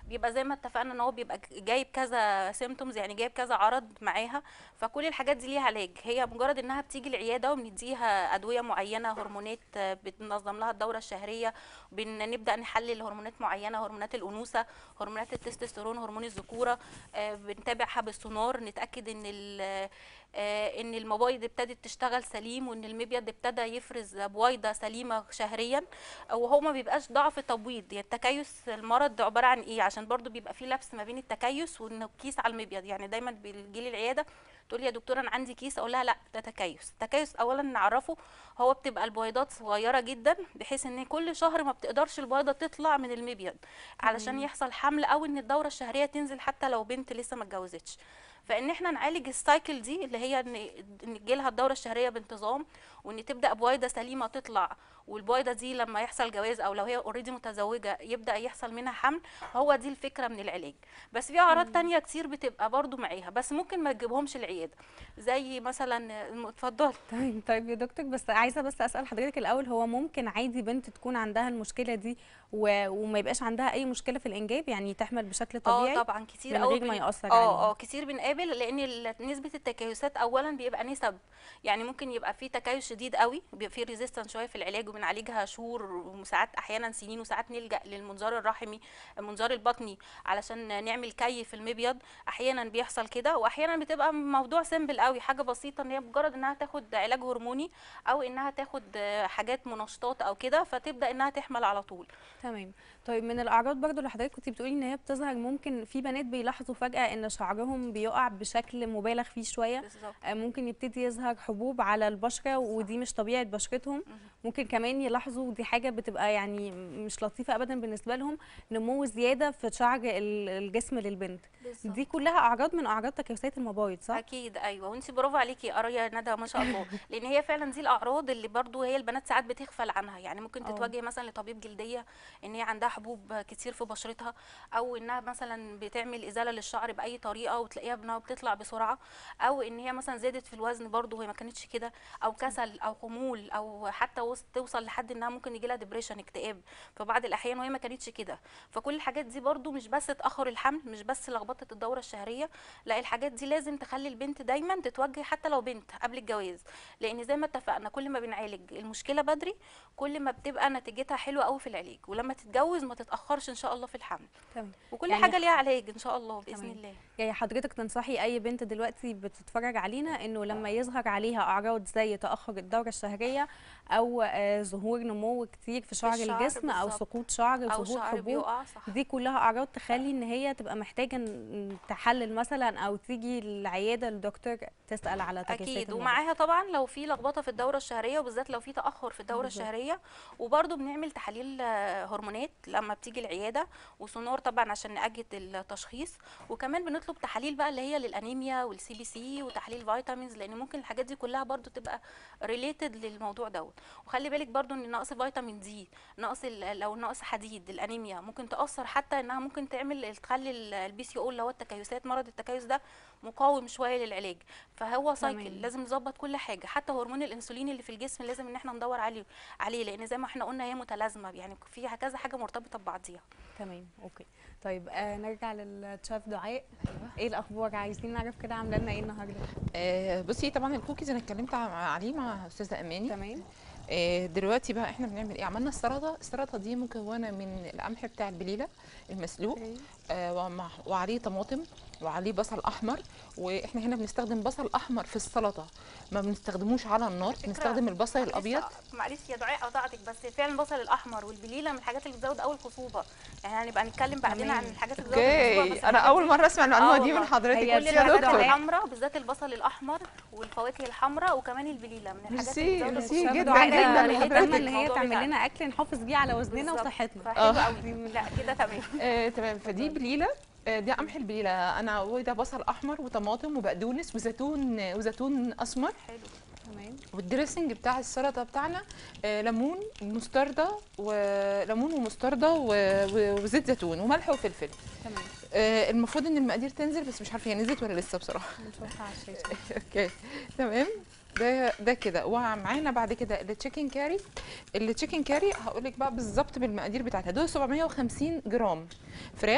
بيبقى زي ما اتفقنا ان هو بيبقى جايب كذا سيمتومز يعني جايب كذا عرض معاها فكل الحاجات دي ليها علاج هي مجرد انها بتيجي العياده وبنديها ادويه معينه هرمونات آه، بتنظم لها الدوره الشهريه بنبدا نحلل هرمونات معينه هرمونات الانوثه هرمونات التستوستيرون هرمون الذكوره آه، بنتابعها بالسونار نتاكد ان ال- آه، ان المبايض ابتدت تشتغل سليم وان المبيض ابتدى يفرز بويضه سليمه شهريا وهو ما بيبقاش ضعف تبويض يعني التكيس المرض عباره عن ايه عشان برضو بيبقى فيه لبس ما بين التكيس وانه كيس على المبيض يعني دايما بيجي لي العياده تقول لي يا دكتوره انا عندي كيس اقول لها لا ده تكيس التكيس اولا نعرفه هو بتبقى البويضات صغيره جدا بحيث ان كل شهر ما بتقدرش البويضه تطلع من المبيض علشان يحصل حمل او ان الدوره الشهريه تنزل حتى لو بنت لسه ما اتجوزتش فان احنا نعالج السايكل دي اللي هي ان ان تجيلها الدوره الشهريه بانتظام وان تبدا بويضه سليمه تطلع والبويضه دي لما يحصل جواز او لو هي اوريدي متزوجه يبدا يحصل منها حمل هو دي الفكره من العلاج بس في اعراض تانية كتير بتبقى برضو معاها بس ممكن ما تجيبهمش العياده زي مثلا الم- اتفضلي طيب طيب يا دكتور بس عايزه بس اسال حضرتك الاول هو ممكن عادي بنت تكون عندها المشكله دي و... وما يبقاش عندها اي مشكله في الانجاب يعني تحمل بشكل طبيعي اه طبعا كتير من قوي غير ما بن- يأثر اه عليها. اه كتير بنقابل لان ال- نسبه التكيسات اولا بيبقى نسب يعني ممكن يبقى في تكيس شديد قوي بيبقى في ريزيستنس شويه في العلاج وبنعالجها شهور وساعات احيانا سنين وساعات نلجا للمنظار الرحمي المنظار البطني علشان نعمل كي في المبيض احيانا بيحصل كده واحيانا بتبقى موضوع سيمبل قوي حاجه بسيطه ان هي مجرد انها تاخد علاج هرموني او انها تاخد آه، حاجات منشطات او كده فتبدا انها تحمل على طول تمام طيب من الاعراض برضو اللي حضرتك كنت بتقولي ان هي بتظهر ممكن في بنات بيلاحظوا فجاه ان شعرهم بيقع بشكل مبالغ فيه شويه بالظبط آه، ممكن يبتدي يظهر حبوب على البشره ودي مش طبيعه بشرتهم ممكن كمان يلاحظوا دي حاجه بتبقى يعني مش لطيفه ابدا بالنسبه لهم نمو زياده في شعر ال- الجسم للبنت بالظبط. دي كلها اعراض من اعراض تكيسات المبايض صح اكيد ايوه وانت برافو عليكي يا قرايه ندى ما شاء الله لان هي فعلا دي الاعراض اللي برضو هي البنات ساعات بتغفل عنها يعني ممكن اه. تتوجه مثلا لطبيب جلديه ان هي عندها حبوب كتير في بشرتها او انها مثلا بتعمل ازاله للشعر باي طريقه وتلاقيها انها بتطلع بسرعه او ان هي مثلا زادت في الوزن برضو وهي ما كانتش كده او كسل او خمول او حتى وص- توصل لحد انها ممكن يجي لها ديبريشن اكتئاب في بعض الاحيان وهي ما كانتش كده فكل الحاجات دي برضو مش بس تاخر الحمل مش بس لخبطه الدوره الشهريه لا الحاجات دي لازم تخلي البنت دايما تتوجه حتى لو بنت قبل الجواز لان زي ما اتفقنا كل ما بنعالج المشكله بدري كل ما بتبقى نتيجتها حلوه قوي في العلاج ولما تتجوز ما تتاخرش ان شاء الله في الحمل تمام وكل يعني حاجه ليها علاج ان شاء الله باذن تمام. الله يعني حضرتك تنصحي اي بنت دلوقتي بتتفرج علينا انه لما يظهر عليها اعراض زي تاخر الدوره الشهريه او آه، ظهور نمو كتير في شعر الشعر الجسم او بالظبط. سقوط شعر او ظهور شعر حبوب بيقع صح دي كلها اعراض تخلي ان هي تبقى محتاجه ن- تحلل مثلا او تيجي العياده للدكتور تسال على تكيسات اكيد الموضوع. ومعاها طبعا لو في لخبطه في الدوره الشهريه وبالذات لو في تاخر في الدوره بالظبط. الشهريه وبرده بنعمل تحاليل آه، هرمونات لما بتيجي العياده وسونار طبعا عشان ناكد التشخيص وكمان بنطلب تحاليل بقى اللي هي للانيميا والسي بي سي وتحاليل فيتامينز لان ممكن الحاجات دي كلها برده تبقى ريليتد للموضوع دوت وخلي بالك برده ان نقص فيتامين دي نقص ال- لو نقص حديد الانيميا ممكن تاثر حتى انها ممكن تعمل تخلي البي سي او اللي هو التكيسات مرض التكيس ده مقاوم شويه للعلاج فهو سايكل تمام. لازم نظبط كل حاجه حتى هرمون الانسولين اللي في الجسم لازم ان احنا ندور عليه عليه لان زي ما احنا قلنا هي متلازمه يعني فيها كذا حاجه مرتبطه ببعضيها تمام اوكي طيب آه نرجع للشيف دعاء ايه الاخبار عايزين نعرف كده عامله لنا ايه النهارده آه بصي طبعا الكوكيز انا اتكلمت ع- عليه مع استاذه اماني تمام آه دلوقتي بقى احنا بنعمل ايه عملنا السلطه السلطه دي مكونه من القمح بتاع البليله المسلوق أوكي. آه ومع وعليه طماطم وعليه بصل احمر واحنا هنا بنستخدم بصل احمر في السلطه ما بنستخدموش على النار بنستخدم البصل الابيض معلش- معلش يا دعاء قطعتك بس فعلا البصل الاحمر والبليله من الحاجات اللي بتزود قوي الخصوبه يعني هنبقى نتكلم بعدين تمام. عن الحاجات اللي بتزود الخصوبه اوكي بس انا الحاجات اول دي- مره اسمع المعلومه آه دي من والله. حضرتك هي كل بصي يا الحاجات دكتور الحمراء بالذات البصل الاحمر والفواكه الحمراء وكمان البليله من الحاجات ميرسي، اللي بتزود ميرسي الخصوبة. الشيف جدا دعاء جدا دايما لحضرتك. مهتمه ان هي الموضوع تعمل بتاعنا. لنا اكل نحافظ بيه على وزننا بالظبط. وصحتنا فحلو قوي لا كده تمام آه، تمام فدي بليله آه، دي قمح البليله انا وده بصل احمر وطماطم وبقدونس وزيتون وزيتون اسمر حلو تمام والدريسنج بتاع السلطه بتاعنا آه، ليمون ومستردة وليمون ومستردة و- و- وزيت زيتون وملح وفلفل تمام آه، المفروض ان المقادير تنزل بس مش عارفه هي نزلت ولا لسه بصراحه بنشوفها على الشاشه اوكي تمام ده ده كده ومعانا بعد كده التشيكن كاري التشيكن كاري هقول لك بقى بالظبط بالمقادير بتاعتها دول 750 جرام فراخ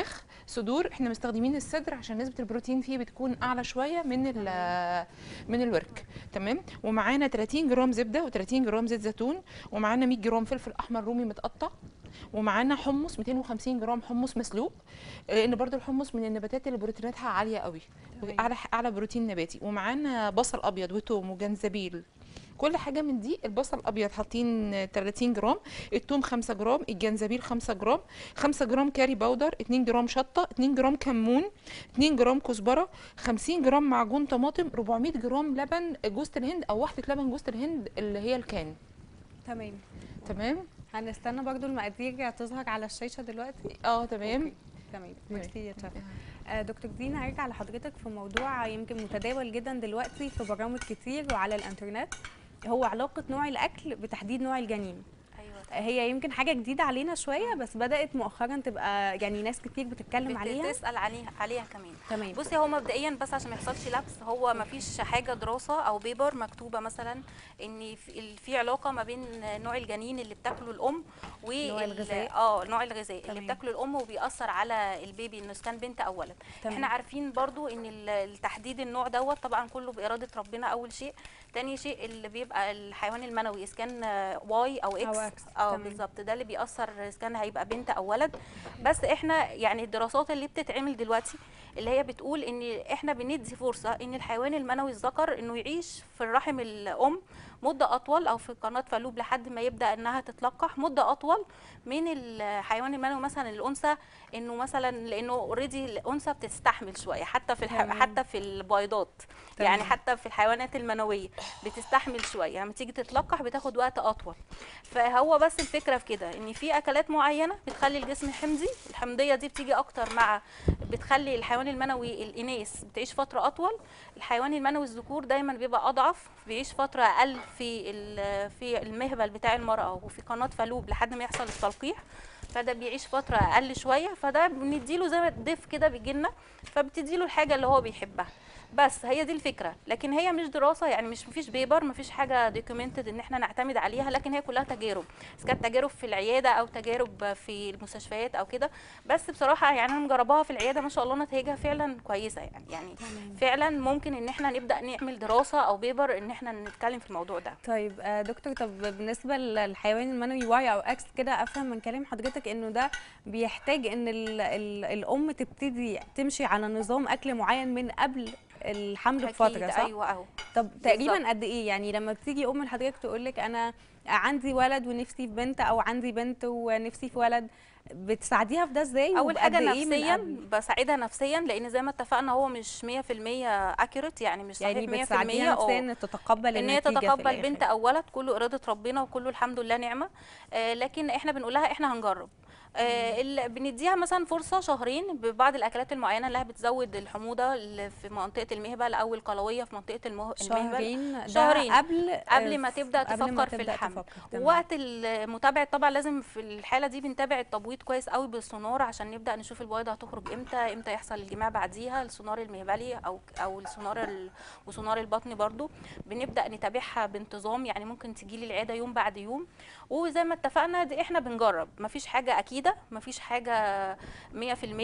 صدور احنا مستخدمين الصدر عشان نسبه البروتين فيه بتكون اعلى شويه من ال- من الورك تمام ومعانا 30 جرام زبده و30 جرام زيت زيتون ومعانا 100 جرام فلفل احمر رومي متقطع ومعانا حمص 250 جرام حمص مسلوق لان برضو الحمص من النباتات اللي بروتيناتها عاليه قوي تمام. اعلى اعلى بروتين نباتي ومعانا بصل ابيض وتوم وجنزبيل كل حاجه من دي البصل الابيض حاطين 30 جرام التوم 5 جرام الجنزبيل 5 جرام 5 جرام كاري باودر 2 جرام شطه 2 جرام كمون 2 جرام كزبره 50 جرام معجون طماطم 400 جرام لبن جوز الهند او واحده لبن جوز الهند اللي هي الكان تمام تمام هنستنى برضو المقادير تظهر على الشاشه دلوقتي اه تمام أوكي. تمام ميرسي يا شيف آه، دكتور دينا هرجع لحضرتك في موضوع يمكن متداول جدا دلوقتي في برامج كتير وعلى الانترنت هو علاقه نوع الاكل بتحديد نوع الجنين ايوه آه، هي يمكن حاجه جديده علينا شويه بس بدات مؤخرا تبقى يعني ناس كتير بتتكلم عليها بتسال عليها عليها كمان تمام بصي هو مبدئيا بس عشان ما يحصلش لبس هو ما فيش حاجه دراسه او بيبر مكتوبه مثلا ان في ال- في علاقه ما بين نوع الجنين اللي بتاكله الام و نوع الغذاء. اه نوع الغذاء اللي تمام. بتاكله الام وبيأثر على البيبي انه إذا كان بنت او ولد تمام. احنا عارفين برضو ان ال- التحديد النوع دوت طبعا كله باراده ربنا اول شيء تاني شيء اللي بيبقى الحيوان المنوي اذا كان واي او اكس أو X. اه تمام. بالظبط ده اللي بيأثر اذا كان هيبقى بنت او ولد بس احنا يعني الدراسات اللي بتتعمل دلوقتي اللي هي بتقول ان احنا بندي فرصه ان الحيوان المنوي الذكر انه يعيش في الرحم الام مده اطول او في قناه فالوب لحد ما يبدا انها تتلقح مده اطول من الحيوان المنوي مثلا الانثى انه مثلا لانه اوريدي الانثى بتستحمل شويه حتى في الح... تمام. حتى في البيضات تمام. يعني حتى في الحيوانات المنويه بتستحمل شويه لما تيجي تتلقح بتاخد وقت اطول فهو بس الفكره في كده ان في اكلات معينه بتخلي الجسم حمضي الحمضيه دي بتيجي اكتر مع بتخلي الحيوان المنوي الاناث بتعيش فتره اطول الحيوان المنوي الذكور دايما بيبقى اضعف بيعيش فتره اقل في ال- في المهبل بتاع المراه وفي قناه فالوب لحد ما يحصل التلقيح فده بيعيش فتره اقل شويه فده بنديله زي ما ضيف كده بيجيلنا فبتديله الحاجه اللي هو بيحبها بس هي دي الفكره لكن هي مش دراسه يعني مش مفيش بيبر مفيش حاجه دوكيومنتد ان احنا نعتمد عليها لكن هي كلها تجارب اذا كانت تجارب في العياده او تجارب في المستشفيات او كده بس بصراحه يعني انا مجرباها في العياده ما شاء الله نتائجها فعلا كويسه يعني يعني فعلا ممكن ان احنا نبدا نعمل دراسه او بيبر ان احنا نتكلم في الموضوع ده طيب آه، دكتور طب بالنسبه للحيوان المنوي واي او اكس كده افهم من كلام حضرتك انه ده بيحتاج ان ال ال الام تبتدي تمشي على نظام اكل معين من قبل الحمل أكيد، بفتره صح؟ ايوه اهو طب تقريبا قد ايه يعني لما بتيجي ام لحضرتك تقول لك انا عندي ولد ونفسي في بنت او عندي بنت ونفسي في ولد بتساعديها في ده ازاي اول وبقد حاجه إيه من نفسيا قبل؟ بساعدها نفسيا لان زي ما اتفقنا هو مش 100% اكيوريت يعني مش صحيح يعني 100% بتساعديها اه. نفسيا ان تتقبل ان هي النتيجة في تتقبل الآخر. بنت او ولد كله اراده ربنا وكله الحمد لله نعمه آه لكن احنا بنقول لها احنا هنجرب آه ال- بنديها مثلا فرصه شهرين ببعض الاكلات المعينه اللي هي بتزود الحموضه اللي في منطقه المهبل او القلويه في منطقه المه... المهبل شهرين ده شهرين. قبل قبل ما تبدا قبل ما تفكر في تبدأ الحمل تفكر. تمام. ووقت المتابعه طبعا لازم في الحاله دي بنتابع التبويض كويس قوي بالسونار عشان نبدا نشوف البويضه هتخرج امتى امتى يحصل الجماع بعديها السونار المهبلي او او السونار ال... وسونار البطن برضو بنبدا نتابعها بانتظام يعني ممكن تجي لي العياده يوم بعد يوم وزي ما اتفقنا دي احنا بنجرب مفيش حاجه اكيده مفيش حاجه 100%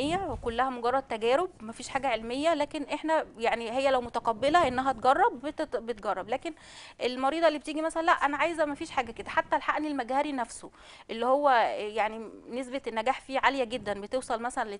وكلها مجرد تجارب مفيش حاجه علميه لكن احنا يعني هي لو متقبله انها تجرب بتت... بتجرب لكن المريضه اللي بتيجي مثلا لا انا عايزه مفيش حاجه كده حتى الحقن المجهري نفسه اللي هو يعني نسبه النجاح فيه عاليه جدا بتوصل مثلا ل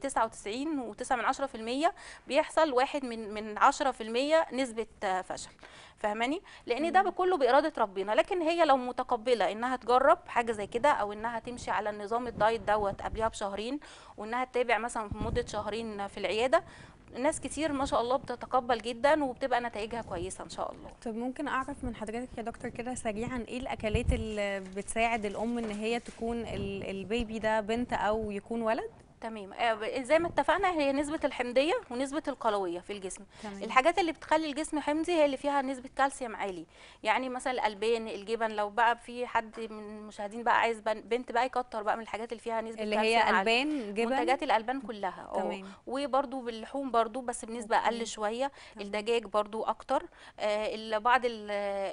99 و9 من 10% بيحصل واحد من من 10% نسبه آه، فشل فاهماني لان ده كله باراده ربنا لكن هي لو متقبله انها تجرب حاجه زي كده او انها تمشي على النظام الدايت دوت قبلها بشهرين وانها تتابع مثلا في مده شهرين في العياده ناس كتير ما شاء الله بتتقبل جدا وبتبقى نتائجها كويسه ان شاء الله طب ممكن اعرف من حضرتك يا دكتور كده سريعا ايه الاكلات اللي بتساعد الام ان هي تكون ال- البيبي ده بنت او يكون ولد تمام آه، زي ما اتفقنا هي نسبة الحمضية ونسبة القلوية في الجسم تمام. الحاجات اللي بتخلي الجسم حمضي هي اللي فيها نسبة كالسيوم عالي يعني مثلا الألبان الجبن لو بقى في حد من المشاهدين بقى عايز بن- بنت بقى يكتر بقى من الحاجات اللي فيها نسبة اللي كالسيوم هي عالية. البان جبن منتجات الالبان كلها اه تمام. وبرده باللحوم برضو بس بنسبه أوكي. اقل شويه الدجاج برضو اكتر آه ال- بعض ال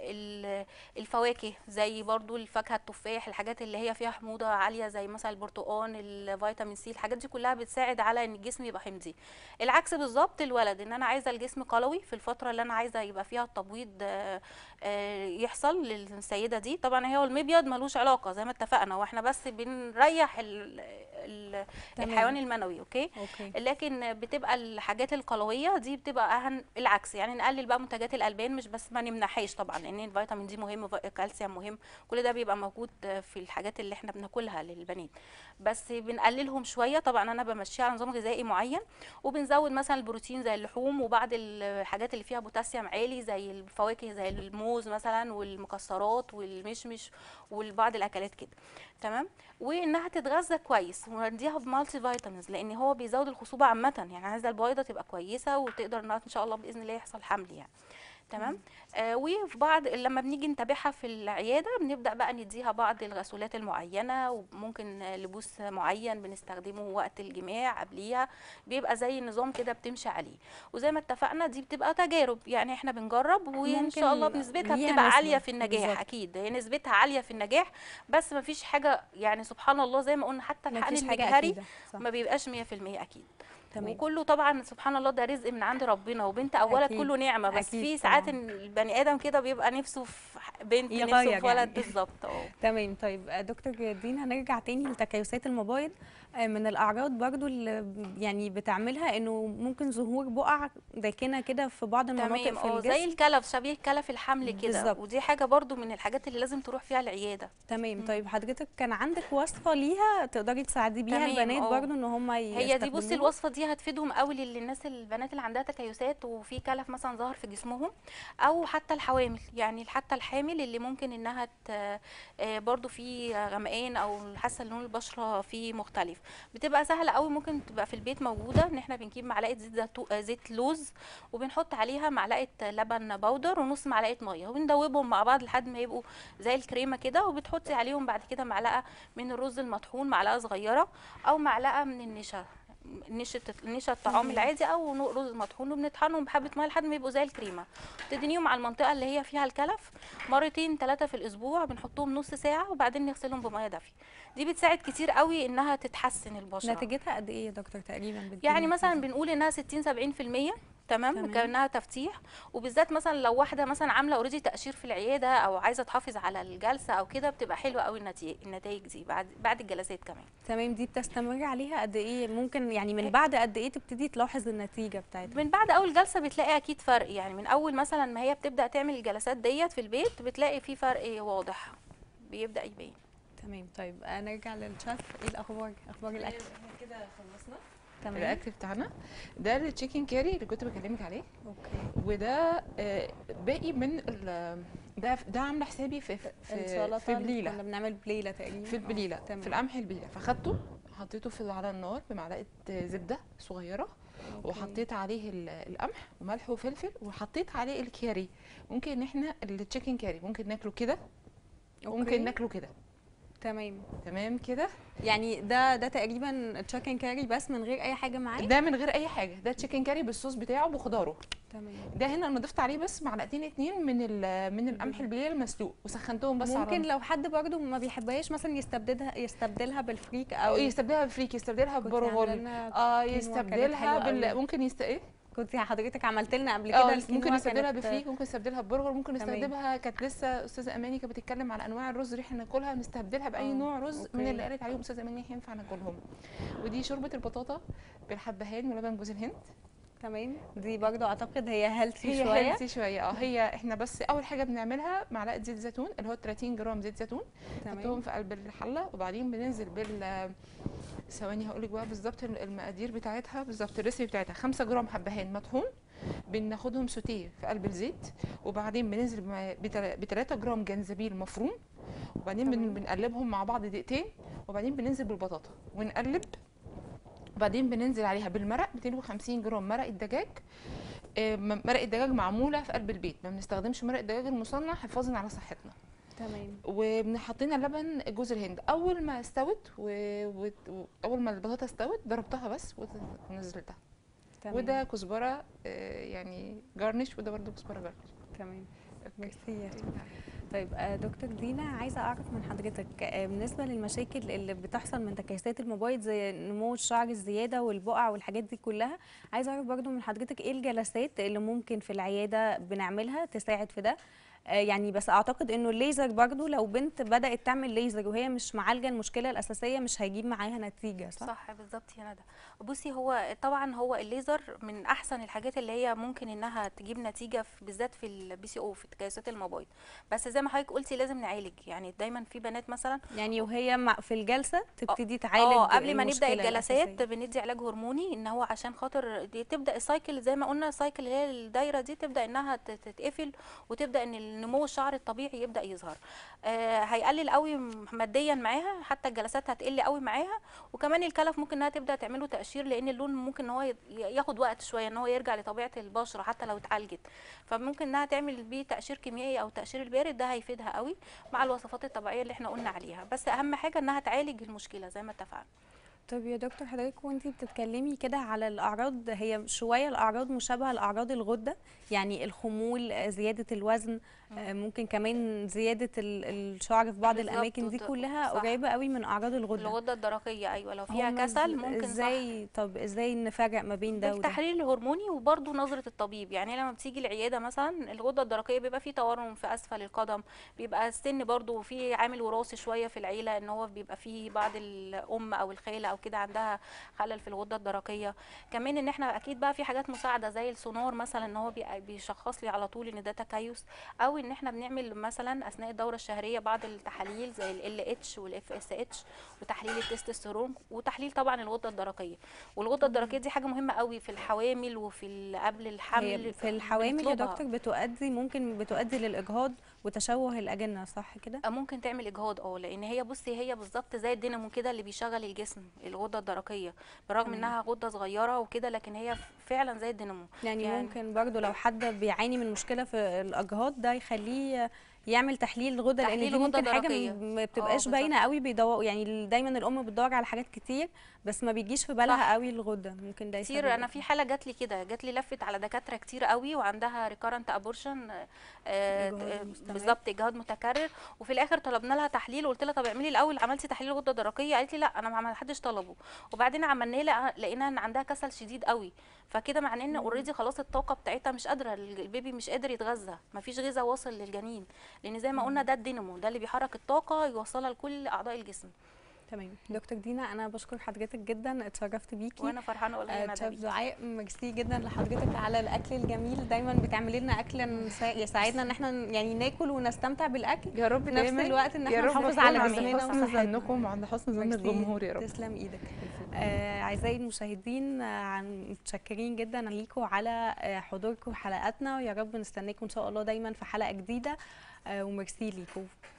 ال الفواكه زي برضو الفاكهه التفاح الحاجات اللي هي فيها حموضه عاليه زي مثلا البرتقال الفيتامين سي الحاجات الحاجات دي كلها بتساعد على ان الجسم يبقى حمضي العكس بالظبط الولد ان انا عايزه الجسم قلوي في الفتره اللي انا عايزه يبقى فيها التبويض آه، آه، يحصل للسيده دي طبعا هي المبيض ملوش علاقه زي ما اتفقنا واحنا بس بنريح ال- ال- تمام. الحيوان المنوي اوكي اوكي لكن بتبقى الحاجات القلويه دي بتبقى اهم العكس يعني نقلل بقى منتجات الالبان مش بس ما نمنحهاش طبعا لان الفيتامين دي مهم الكالسيوم مهم كل ده بيبقى موجود في الحاجات اللي احنا بناكلها للبنات بس بنقللهم شويه طبعا انا بمشيها على نظام غذائي معين وبنزود مثلا البروتين زي اللحوم وبعض الحاجات اللي فيها بوتاسيوم عالي زي الفواكه زي الموز مثلا والمكسرات والمشمش وبعض الاكلات كده تمام وانها تتغذى كويس ونديها بمالتي فيتامينز لان هو بيزود الخصوبه عامه يعني عايزه البويضه تبقى كويسه وتقدر انها ان شاء الله باذن الله يحصل حمل يعني تمام آه وفي بعض لما بنيجي نتابعها في العياده بنبدا بقى نديها بعض الغسولات المعينه وممكن آه، لبوس معين بنستخدمه وقت الجماع قبليها بيبقى زي نظام كده بتمشي عليه وزي ما اتفقنا دي بتبقى تجارب يعني احنا بنجرب وان شاء الله ممكن بنسبتها ليها بتبقى نسبة. عاليه في النجاح بالظبط. اكيد هي نسبتها عاليه في النجاح بس ما فيش حاجه يعني سبحان الله زي ما قلنا حتى الحقن مفيش حاجه المجهري اكيده صح ما بيبقاش 100% اكيد تمام وكله طبعا سبحان الله ده رزق من عند ربنا وبنت او ولد أكيد. كله نعمه بس أكيد في ساعات طبعاً. ان البني ادم كده بيبقى نفسه في ح- بنت نفسه يغير في ولد يعني. بالظبط اه تمام طيب آه، دكتور دين هنرجع تاني لتكيسات الموبايل آه، من الاعراض برضو اللي ب- يعني بتعملها انه ممكن ظهور بقع داكنه كده في بعض المناطق تمام في اه زي الجسم الكلف شبيه كلف الحمل كده بالظبط. ودي حاجه برضو من الحاجات اللي لازم تروح فيها العياده تمام طيب حضرتك كان عندك وصفه ليها تقدري تساعدي بيها تمام، البنات اه. برضو ان هم هي دي بصي الوصفه دي هتفيدهم قوي للناس البنات اللي عندها تكيسات وفي كلف مثلا ظهر في جسمهم او حتى الحوامل يعني حتى الحامل اللي ممكن انها ت- آه، برضو في غمقان او حاسه ان لون البشره فيه مختلف بتبقى سهله قوي ممكن تبقى في البيت موجوده ان احنا بنجيب معلقه زيت زيتو آه، زيت لوز وبنحط عليها معلقه لبن بودر ونص معلقه ميه وبندوبهم مع بعض لحد ما يبقوا زي الكريمه كده وبتحطي عليهم بعد كده معلقه من الرز المطحون معلقه صغيره او معلقه من النشا نشا نشا الطعام العادي او نوع رز مطحون وبنطحنهم بحبه ميه لحد ما يبقوا زي الكريمه تدهنيهم على المنطقه اللي هي فيها الكلف مرتين ثلاثه في الاسبوع بنحطهم نص ساعه وبعدين نغسلهم بميه دافيه دي بتساعد كتير قوي انها تتحسن البشره نتيجتها قد ايه يا دكتور تقريبا بتجيب يعني مثلا نتيجة؟ بنقول انها 60 70% تمام تمام. وكانها تفتيح وبالذات مثلا لو واحده مثلا عامله اوريدي تقشير في العياده او عايزه تحافظ على الجلسه او كده بتبقى حلوه قوي النتيجه النتائج دي بعد بعد الجلسات كمان تمام دي بتستمر عليها قد ايه ممكن يعني من بعد قد ايه تبتدي تلاحظ النتيجه بتاعتها من بعد اول جلسه بتلاقي اكيد فرق يعني من اول مثلا ما هي بتبدا تعمل الجلسات ديت في البيت بتلاقي في فرق واضح بيبدا يبين تمام طيب آه، نرجع للشيف ايه الاخبار اخبار الاكل كده خلصنا تمام الاكل بتاعنا ده التشيكن كاري اللي كنت بكلمك عليه اوكي وده آه، باقي من ال- ده ده عامله حسابي في في, السلطه في اللي بليله كنا بنعمل بليله تقريبا في البليله تمام. في القمح البليله فخدته حطيته في على النار بمعلقه زبده صغيره أوكي. وحطيت عليه ال- القمح وملح وفلفل وحطيت عليه الكاري ممكن ان احنا التشيكن كاري ممكن ناكله كده أوكي. وممكن ناكله كده تمام تمام كده يعني ده ده تقريبا تشيكن كاري بس من غير اي حاجه معاه ده من غير اي حاجه ده تشيكن كاري بالصوص بتاعه بخضاره تمام ده هنا انا ضفت عليه بس معلقتين اتنين من ال- من القمح البليله المسلوق وسخنتهم بس ممكن على لو حد برضه ما بيحبهاش مثلا يستبدلها يستبدلها بالفريك او او يستبدلها بفريك يستبدلها كنت ببرغل عاملة لنا اه كينوا وحاجات يستبدلها حلوة بال... قوي. ممكن يست ايه كنت حضرتك عملت لنا قبل اه كده ممكن الكينوا يستبدلها كانت- بفريك ممكن يستبدلها ببرغل ممكن تمام. يستخدمها كانت لسه استاذه اماني كانت بتتكلم على انواع الرز اللي احنا ناكلها نستبدلها باي اه، نوع رز من اوكي. اللي قالت عليهم استاذه اماني ينفع ناكلهم ودي شوربه البطاطا بالحبهان ولبن جوز الهند تمام دي برضه اعتقد هي هيلثي هي شويه هيلثي شويه اه هي احنا بس اول حاجه بنعملها معلقه زيت زيتون اللي هو 30 جرام زيت زيتون نحطهم تمام في قلب الحله وبعدين بننزل بال ثواني هقول لك بقى بالظبط المقادير بتاعتها بالظبط الريسبي بتاعتها 5 جرام حبهان مطحون بناخدهم سوتيه في قلب الزيت وبعدين بننزل ب 3 جرام جنزبيل مفروم وبعدين بن- تمام. بنقلبهم مع بعض دقيقتين وبعدين بننزل بالبطاطا ونقلب وبعدين بننزل عليها بالمرق 250 جرام مرق الدجاج آه، م- مرق الدجاج معموله في قلب البيت ما بنستخدمش مرق الدجاج المصنع حفاظا على صحتنا تمام وحطينا لبن جوز الهند اول ما استوت و... و... اول ما البطاطا استوت ضربتها بس وت- ونزلتها تمام وده كزبره آه، يعني جارنش وده برضه كزبره جارنش تمام ميرسي يا شيف. طيب آه، دكتور دينا عايزه اعرف من حضرتك آه، بالنسبه للمشاكل اللي بتحصل من تكيسات الموبايل زي نمو الشعر الزياده والبقع والحاجات دي كلها عايزه اعرف برضو من حضرتك ايه الجلسات اللي ممكن في العياده بنعملها تساعد في ده آه، يعني بس اعتقد انه الليزر برضو لو بنت بدات تعمل ليزر وهي مش معالجه المشكله الاساسيه مش هيجيب معاها نتيجه صح, صح بالظبط يا ندى بصي هو طبعا هو الليزر من احسن الحاجات اللي هي ممكن انها تجيب نتيجه في بالذات في البي سي او في تكيسات المبايض بس زي ما حضرتك قلتي لازم نعالج يعني دايما في بنات مثلا يعني وهي مع في الجلسه تبتدي تعالج اه قبل ما نبدا المشكلة الجلسات الأساسية. بندي علاج هرموني ان هو عشان خاطر دي تبدا السايكل زي ما قلنا السايكل اللي هي الدايره دي تبدا انها تت- تتقفل وتبدا ان النمو الشعر الطبيعي يبدا يظهر آه هيقلل قوي ماديا معاها حتى الجلسات هتقل قوي معاها وكمان الكلف ممكن انها تبدا تعمله تقشير لان اللون ممكن ان هو ي- ياخد وقت شويه ان هو يرجع لطبيعه البشره حتى لو اتعالجت فممكن انها تعمل بيه تقشير كيميائي او تقشير البارد ده هيفيدها قوي مع الوصفات الطبيعيه اللي احنا قلنا عليها بس اهم حاجه انها تعالج المشكله زي ما اتفقنا طب يا دكتور حضرتك وانتي بتتكلمي كده على الاعراض هي شويه الاعراض مشابهه لاعراض الغده يعني الخمول آه، زياده الوزن آه، ممكن كمان زياده ال- الشعر في بعض بالظبط، الاماكن دي وت- كلها صح. قريبه قوي من اعراض الغده الغده الدرقيه ايوه لو فيها هما كسل إز- ممكن صح ازاي طب ازاي نفرق ما بين ده وده بالتحليل الهرموني وبرده نظره الطبيب يعني لما بتيجي العياده مثلا الغده الدرقيه بيبقى فيه تورم في اسفل القدم بيبقى السن برده في عامل وراثي شويه في العيله ان هو بيبقى فيه بعض الام او الخاله او كده عندها خلل في الغده الدرقيه كمان ان احنا اكيد بقى في حاجات مساعده زي السونار مثلا ان هو بي- بيشخص لي على طول ان ده تكيس او ان احنا بنعمل مثلا اثناء الدوره الشهريه بعض التحاليل زي ال اتش والاف اس اتش وتحليل التستوستيرون وتحليل طبعا الغده الدرقيه والغده الدرقيه دي حاجه مهمه قوي في الحوامل وفي ال- قبل الحمل هي في الحوامل يا بنطلبها. دكتور بتؤدي ممكن بتؤدي للاجهاض وتشوه الاجنه صح كده آه، ممكن تعمل اجهاض اه لان هي بصي هي بالظبط زي الدينامو كده اللي بيشغل الجسم الغده الدرقيه بالرغم تمام. انها غده صغيره وكده لكن هي فعلا زي الدينامو يعني, يعني- ممكن برضو لو حد بيعاني من مشكله في الاجهاض ده يخليه يعمل تحليل الغده لان تحليل دي غدة ممكن حاجه درقية. م- ما آه، بتبقاش باينه بالظبط. قوي بيدور يعني ال- دايما الام بتدور على حاجات كتير بس ما بيجيش في بالها صح. قوي الغده ممكن ده كتير يسبب انا في حاله جات لي كده جات لي لفت على دكاتره كتير قوي وعندها ريكارنت ابورشن إجهاض مستمر. بالظبط اجهاض متكرر وفي الاخر طلبنا لها تحليل وقلت لها طب اعملي الاول عملتي تحليل غده درقيه قالت لي لا انا ما حدش طلبه وبعدين عملنا لها لقينا ان عندها كسل شديد قوي فكده معناه ان اوريدي خلاص الطاقه بتاعتها مش قادره البيبي مش قادر يتغذى مفيش غذاء واصل للجنين لان زي ما قلنا ده الدينامو ده اللي بيحرك الطاقه يوصلها لكل اعضاء الجسم تمام دكتور دينا انا بشكر حضرتك جدا اتشرفت بيكي وانا فرحانه والله آه، يا ندى شيف بيكي. دعاء ميرسي جدا لحضرتك على الاكل الجميل دايما بتعملي لنا اكل نسا- يساعدنا ان احنا يعني ناكل ونستمتع بالاكل يا رب في نفس دايما الوقت ان يا احنا رب نحافظ نكون على عند جسمنا حسن وصحتنا ظنكم وعند حسن ظن ميرسي. الجمهور يا رب تسلم ايدك آه، اعزائي المشاهدين آه، عن- متشكرين جدا ليكم على آه، حضوركم حلقاتنا ويا رب نستناكم ان شاء الله دايما في حلقه جديده آه، وميرسي ليكم